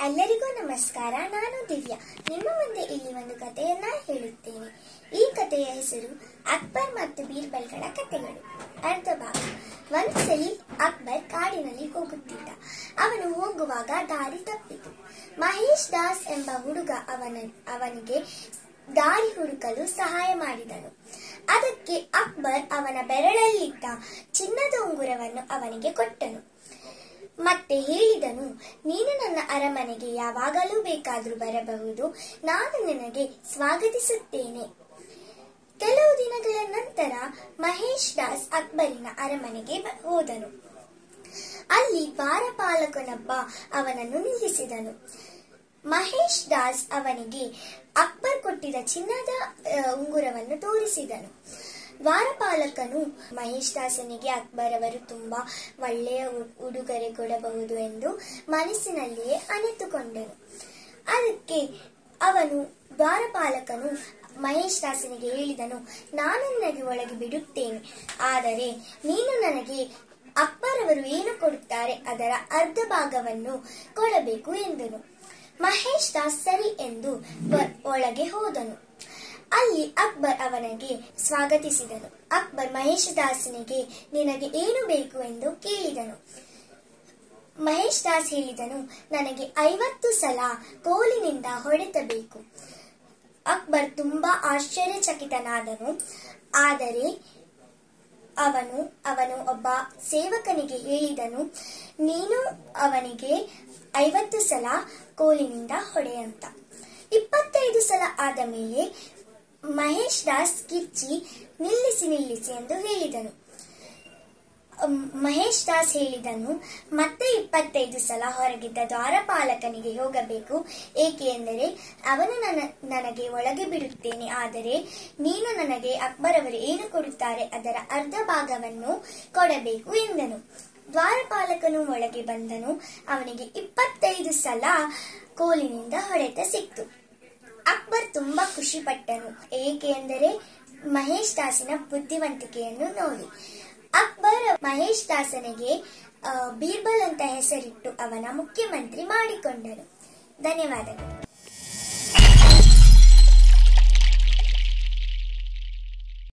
ಎಲ್ಲರಿಗೂ ನಮಸ್ಕಾರ ನಾನು ದಿವ್ಯಾ ನಿಮ್ಮ ಮುಂದೆ ಇಲ್ಲಿ ಒಂದು ಕಥೆಯನ್ನ ಹೇಳುತ್ತೇನೆ ಈ ಕಥೆಯ ಹೆಸರು ಅಕ್ಬರ್ ಮತ್ತು ಬೀರ್ಬಲ್ಗಳ ಕಥೆಗಳು ಅರ್ಧ ಭಾಗ ಒಂದ್ಸಲಿ ಅಕ್ಬರ್ ಕಾಡಿನಲ್ಲಿ ಹೋಗುತ್ತಿದ್ದ ಅವನು ಹೋಗುವಾಗ ದಾರಿ ತಪ್ಪಿತು ಮಹೇಶ್ ದಾಸ್ ಎಂಬ ಹುಡುಗ ಅವನ ಅವನಿಗೆ ದಾರಿ ಹುಡುಕಲು ಸಹಾಯ ಮಾಡಿದನು ಅದಕ್ಕೆ ಅಕ್ಬರ್ ಅವನ ಬೆರಳಲ್ಲಿದ್ದ ಚಿನ್ನದ ಉಂಗುರವನ್ನು ಅವನಿಗೆ ಕೊಟ್ಟನು ಮತ್ತೆ ಹೇಳಿದನು ನೀನು ನನ್ನ ಅರಮನೆಗೆ ಯಾವಾಗಲೂ ಬೇಕಾದರೂ ಬರಬಹುದು ನಾನು ನಿನಗೆ ಸ್ವಾಗತಿಸುತ್ತೇನೆ ಕೆಲವು ದಿನಗಳ ನಂತರ ಮಹೇಶ್ ದಾಸ್ ಅಕ್ಬರಿನ ಅರಮನೆಗೆ ಬ- ಹೋದನು ಅಲ್ಲಿ ದ್ವಾರಪಾಲಕನೊಬ್ಬ ಅವನನ್ನು ನಿಲ್ಲಿಸಿದನು ಮಹೇಶ್ ದಾಸ್ ಅವನಿಗೆ ಅಕ್ಬರ್ ಕೊಟ್ಟಿದ್ದ ಚಿನ್ನದ ಆ, ಉಂಗುರವನ್ನು ತೋರಿಸಿದನು ದ್ವಾರಪಾಲಕನು ಮಹೇಶ್ ದಾಸನಿಗೆ ಅಕ್ಬರ್ ಅವರು ತುಂಬಾ ಒಳ್ಳೆಯ ಉ- ಉಡುಗೊರೆ ಕೊಡಬಹುದು ಎಂದು ಮನಸ್ಸಿನಲ್ಲಿಯೇ ಅನಿತುಕೊಂಡನು ಅದಕ್ಕೆ ಅವನು ದ್ವಾರಪಾಲಕನು ಮಹೇಶ್ ದಾಸನಿಗೆ ಹೇಳಿದನು ನಾನು ನಿನಗೆ ಒಳಗೆ ಬಿಡುತ್ತೇನೆ ಆದರೆ ನೀನು ನನಗೆ ಅಕ್ಬರ್ ಅವರು ಏನು ಕೊಡುತ್ತಾರೆ ಅದರ ಅರ್ಧ ಭಾಗವನ್ನು ಕೊಡಬೇಕು ಎಂದನು ಮಹೇಶ್ ದಾಸ್ ಸರಿ ಎಂದು ಒ- ಒಳಗೆ ಹೋದನು ಅಲ್ಲಿ ಅಕ್ಬರ್ ಅವನಿಗೆ ಸ್ವಾಗತಿಸಿದನು ಅಕ್ಬರ್ ಮಹೇಶ್ ದಾಸನಿಗೆ ನಿನಗೆ ಏನು ಬೇಕು ಎಂದು ಕೇಳಿದನು ಮಹೇಶ್ ದಾಸ್ ಹೇಳಿದನು ನನಗೆ ಐವತ್ತು ಸಲ ಕೋಲಿನಿಂದ ಹೊಡೆತಬೇಕು ಅಕ್ಬರ್ ತುಂಬಾ ಆಶ್ಚರ್ಯಚಕಿತನಾದನು ಆದರೆ ಅವನು ಅವನು ಒಬ್ಬ ಸೇವಕನಿಗೆ ಹೇಳಿದನು ನೀನು ಅವನಿಗೆ ಐವತ್ತು ಸಲ ಕೋಲಿನಿಂದ ಹೊಡೆಯಂತ ಇಪ್ಪತ್ತೈದು ಸಲ ಆದ ಮೇಲೆ ಮಹೇಶ್ ದಾಸ್ ಕಿರ್ಚಿ ನಿಲ್ಲಿಸಿ ನಿಲ್ಲಿಸಿ ಎಂದು ಹೇಳಿದನು ಅಮ್, ಮಹೇಶ್ ದಾಸ್ ಹೇಳಿದನು ಮತ್ತೆ ಇಪ್ಪತ್ತೈದು ಸಲ ಹೊರಗಿದ್ದ ದ್ವಾರಪಾಲಕನಿಗೆ ಹೋಗಬೇಕು ಏಕೆ ಎಂದರೆ ಅವನು ನನ್ನ ನನಗೆ ಒಳಗೆ ಬಿಡುತ್ತೇನೆ ಆದರೆ ನೀನು ನನಗೆ ಅಕ್ಬರ್ ಅವರು ಏನು ಕೊಡುತ್ತಾರೆ ಅದರ ಅರ್ಧ ಭಾಗವನ್ನು ಕೊಡಬೇಕು ಎಂದನು ದ್ವಾರಪಾಲಕನು ಒಳಗೆ ಬಂದನು ಅವನಿಗೆ ಇಪ್ಪತ್ತೈದು ಸಲ ಕೋಲಿನಿಂದ ಹೊಡೆತ ಸಿಕ್ತು ಅಕ್ಬರ್ ತುಂಬಾ ಖುಷಿ ಪಟ್ಟನು ಏಕೆ ಎಂದರೆ ಮಹೇಶ್ ದಾಸಿನ ಬುದ್ಧಿವಂತಿಕೆಯನ್ನು ನೋಡಿ ಅಕ್ಬರ್ ಮಹೇಶ್ ದಾಸನಿಗೆ ಆ, ಬೀರ್ಬಲ್ ಅಂತ ಹೆಸರಿಟ್ಟು ಅವನ ಮುಖ್ಯಮಂತ್ರಿ ಮಾಡಿಕೊಂಡನು ಧನ್ಯವಾದಗಳು